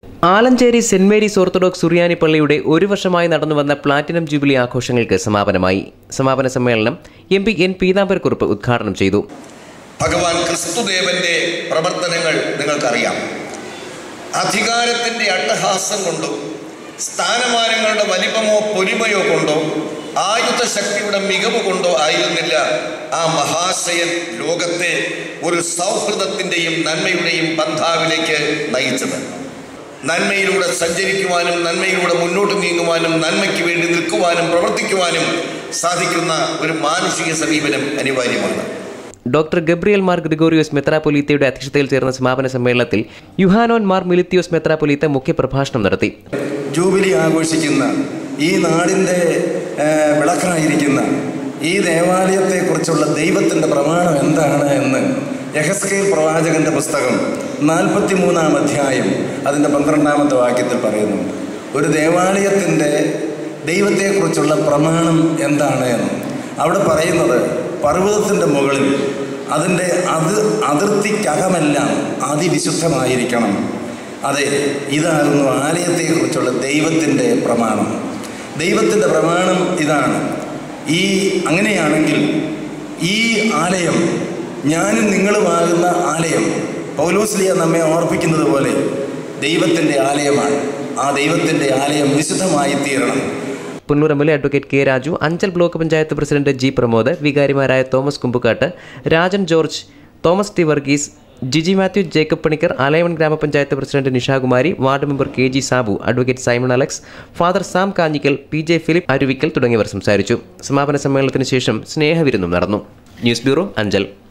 Alencherry Saint Mary's Orthodox സുറിയാനി പള്ളിയുടെ ഒരു വർഷമായി നടന്നുവന്ന പ്ലാറ്റിനം ജൂബിലി ആഘോഷങ്ങൾക്ക് സമാപനമായി സമാപന സമ്മേളനം എം പി എൻ പീതാംബരക്കുറുപ്പ് ഉദ്ഘാടനം ചെയ്തു ഭഗവാൻ ക്രിസ്തുദേവന്റെ പ്രവർത്തനങ്ങൾ നിങ്ങൾക്കറിയാം അധികാരത്തിന്റെ അട്ടഹാസം കൊണ്ടോ സ്ഥാനമാനങ്ങളുടെ വലിപ്പമോ പൊലിമയോ കൊണ്ടോ ആയുധ ശക്തിയുടെ മികവ് കൊണ്ടോ ആയിരുന്നില്ല ആ മഹാശയൻ ലോകത്തെ ഒരു സൗഹൃദത്തിൻ്റെയും നന്മയുടെയും ബന്ധാവിലേക്ക് നയിച്ചത് നന്മയിലൂടെ സഞ്ചരിക്കുവാനും നന്മയിലൂടെ മുന്നോട്ട് നീങ്ങുവാനും നന്മയ്ക്ക് വേണ്ടി നിൽക്കുവാനും പ്രവർത്തിക്കുവാനും സാധിക്കുന്ന ഒരു മാനുഷിക സമീപനം അനിവാര്യമാണ് ഡോക്ടർ ഗബ്രിയൽ മാർ ഗ്രിഗോറിയോസ് മെത്രാപൊലീത്തയുടെ അധ്യക്ഷതയിൽ ചേർന്ന സമാപന സമ്മേളനത്തിൽ യുഹാനോൻ മാർ മിലിത്തിയോസ് മെത്രാപൊലീത്ത മുഖ്യപ്രഭാഷണം നടത്തി ജൂബിലി ആഘോഷിക്കുന്ന ഈ നാടിൻ്റെ ആ, വിളക്കായിരിക്കുന്ന ഈ ദേവാലയത്തെക്കുറിച്ചുള്ള ദൈവത്തിൻ്റെ പ്രമാണം എന്താണ് എന്ന് യഹസ്കേൽ പ്രവാചകന്റെ പുസ്തകം നാൽപ്പത്തി മൂന്നാം അധ്യായം അതിൻ്റെ പന്ത്രണ്ടാമത്തെ വാക്യത്തിൽ പറയുന്നുണ്ട് ഒരു ദേവാലയത്തിൻ്റെ ദൈവത്തെക്കുറിച്ചുള്ള പ്രമാണം എന്താണ് എന്ന് അവിടെ പറയുന്നത് പർവ്വതത്തിൻ്റെ മുകളിൽ അതിൻ്റെ അത് അതിർത്തിക്കകമെല്ലാം അതിവിശുദ്ധമായിരിക്കണം അതെ ഇതാകുന്നു ആലയത്തെക്കുറിച്ചുള്ള ദൈവത്തിൻ്റെ പ്രമാണം ദൈവത്തിൻ്റെ പ്രമാണം ഇതാണ് ഈ അങ്ങനെയാണെങ്കിൽ ഈ ആലയം ഞാനും നിങ്ങളുമാകുന്ന ആലയം പൗലോസ്ലിയ നമ്മെ ഓർപ്പിക്കുന്നത് പോലെ ദൈവത്തിൻ്റെ ആലയമാണ് ആ ദൈവത്തിൻ്റെ ആലയം വിശുദ്ധമായി തീരണം Punnoor M L A advocate K Raju Anchal block panchayat president G Pramod വികാരിമാരായ Thomas Kumpukattu Rajan George Thomas T Varghese Giji Mathew Jacob Panicker Alayavan ഗ്രാമപഞ്ചായത്ത് president Nishakumari ward member K G Sabu advocate Simon Alex father Sam Kanjikkal P J Philip Aruvikkal തുടങ്ങിയവർ സംസാരിച്ചു സമാപന സമ്മേളനത്തിന് ശേഷം സ്നേഹവിരുന്നും നടന്നു ന്യൂസ് ബ്യൂറോ അഞ്ചൽ